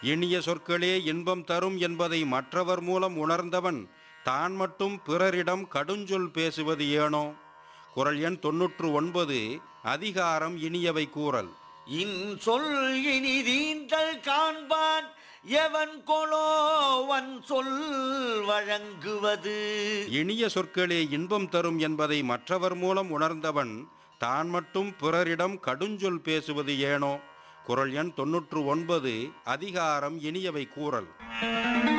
இனிய சொற்களே இன்பம் தரும் என்பதை மற்றவர் மூலம் உணர்ந்தவன் தான் மட்டும் பிறரிடம் கடுஞ்சொல் பேசுவது ஏனோ குரல் எண் தொன்னூற்று ஒன்பது அதிகாரம் இனியவை கூறல் இன்சொல் இனிதீந்தல் காண்பான் எவன் கொலோவன் சொல் வழங்குவது இனிய சொற்களே இன்பம் தரும் என்பதை மற்றவர் மூலம் உணர்ந்தவன் தான் மட்டும் பிறரிடம் கடுஞ்சொல் பேசுவது ஏனோ குரல் எண் தொன்னூற்று ஒன்பது அதிகாரம் இனியவை கூறல்